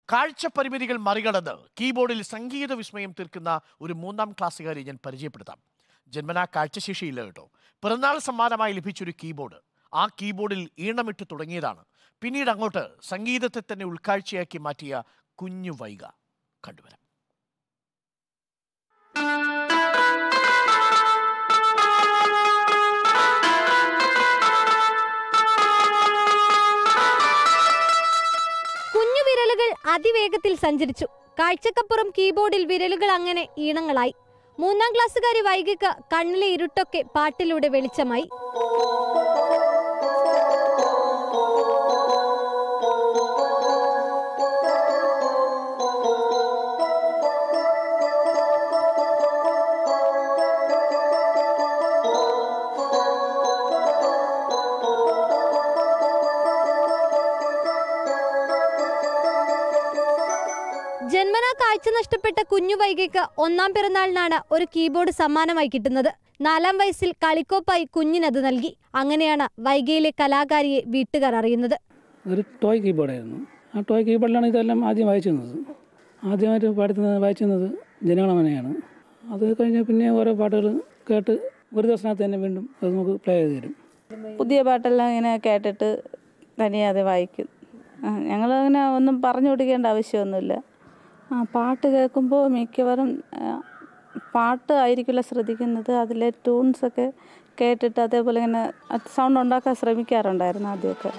കാഴ്ച പരിമിതികൾ മറികടന്ന് കീബോർഡിൽ സംഗീത വിസ്മയം തീർക്കുന്ന ഒരു മൂന്നാം ക്ലാസ്സുകാരി ഞാൻ പരിചയപ്പെടുത്താം ജന്മനാ കാഴ്ചശേഷിയില്ല കേട്ടോ പിറന്നാൾ സമ്മാനമായി ലഭിച്ചൊരു കീബോർഡ് ആ കീബോർഡിൽ ഈണമിട്ട് തുടങ്ങിയതാണ് പിന്നീട് അങ്ങോട്ട് സംഗീതത്തെ തന്നെ ഉൾക്കാഴ്ചയാക്കി മാറ്റിയ കുഞ്ഞു വൈക കണ്ടുവരാം കുഞ്ഞു വിരലുകൾ അതിവേഗത്തിൽ സഞ്ചരിച്ചു കാഴ്ചക്കപ്പുറം കീബോർഡിൽ വിരലുകൾ അങ്ങനെ ഈണങ്ങളായി മൂന്നാം ക്ലാസ്സുകാരി വൈകിക്ക് കണ്ണിലെ ഇരുട്ടൊക്കെ പാട്ടിലൂടെ വെളിച്ചമായി ജന്മനാ കാഴ്ച നഷ്ടപ്പെട്ട കുഞ്ഞു വൈകിക്ക് ഒന്നാം പിറന്നാളിനാണ് ഒരു കീബോർഡ് സമ്മാനമായി കിട്ടുന്നത് നാലാം വയസ്സിൽ കളിക്കോപ്പായി കുഞ്ഞിനത് നൽകി അങ്ങനെയാണ് വൈഗയിലെ കലാകാരിയെ വീട്ടുകാർ അറിയുന്നത് ഒരു ടോയ് കീബോർഡായിരുന്നു ആ ടോയ് കീബോർഡിലാണ് ഇതെല്ലാം ആദ്യം വായിച്ചിരുന്നത് ആദ്യമായിട്ട് പാടുന്നത് വായിച്ചിരുന്നത് ജനഗണമനയാണ് അത് കഴിഞ്ഞ് പിന്നെ ഓരോ പാട്ടുകൾ കേട്ട് ഒരു ദിവസത്തിനകത്ത് തന്നെ വീണ്ടും അത് നമുക്ക് പ്ലേ ചെയ്ത് തരും പുതിയ പാട്ടെല്ലാം ഇങ്ങനെ കേട്ടിട്ട് തനിയെ അത് വായിക്കും ആ, ഞങ്ങളങ്ങനെ ഒന്നും പറഞ്ഞു കൊടുക്കേണ്ട ആവശ്യമൊന്നുമില്ല ആ പാട്ട് കേൾക്കുമ്പോൾ മിക്കവാറും ആ, പാട്ട് ആയിരിക്കില്ല ശ്രദ്ധിക്കുന്നത് അതിലെ ട്യൂൺസൊക്കെ കേട്ടിട്ട് അതേപോലെ ഇങ്ങനെ സൗണ്ട് ഉണ്ടാക്കാൻ ശ്രമിക്കാറുണ്ടായിരുന്നു ആദ്യമൊക്കെ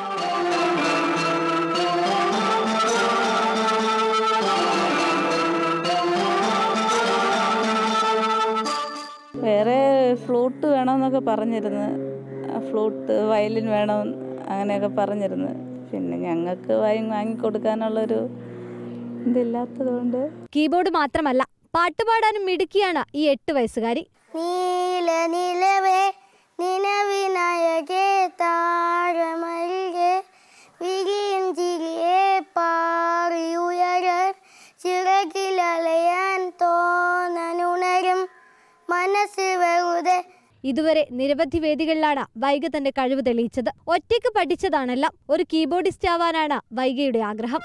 വേറെ ഫ്ലൂട്ട് വേണമെന്നൊക്കെ പറഞ്ഞിരുന്നു ഫ്ലൂട്ട് വയലിൻ വേണം അങ്ങനെയൊക്കെ പറഞ്ഞിരുന്നു പിന്നെ ഞങ്ങൾക്ക് വാങ്ങി വാങ്ങിക്കൊടുക്കാനുള്ളൊരു ഇതില്ലാത്തത് കൊണ്ട് കീബോർഡ് മാത്രമല്ല പാട്ടുപാടാനും മിടുക്കിയാണ് ഈ എട്ട് വയസ്സുകാരി നീല നിലവേ നിലവിനായകെ താരമൽകെ വിരിയും ചിരിയെ പാറിയുയരൻ ചിറകിലലയാൻ തോന്നനുണരും മനസ്സ് വെറുതെ ഇതുവരെ നിരവധി വേദികളിലാണ് വൈഗ തന്റെ കഴിവ് തെളിയിച്ചത് ഒറ്റയ്ക്ക് പഠിച്ചതാണെല്ലാം ഒരു കീബോർഡിസ്റ്റ് ആവാനാണ് വൈഗയുടെ ആഗ്രഹം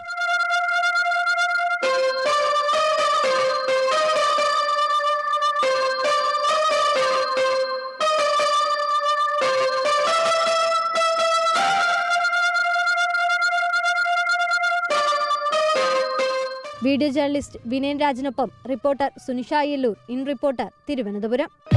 വീഡിയോ ജേർണലിസ്റ്റ് വിനയൻ രാജിനൊപ്പം reporter Sunisha Ayyallur in reporter Thiruvananthapuram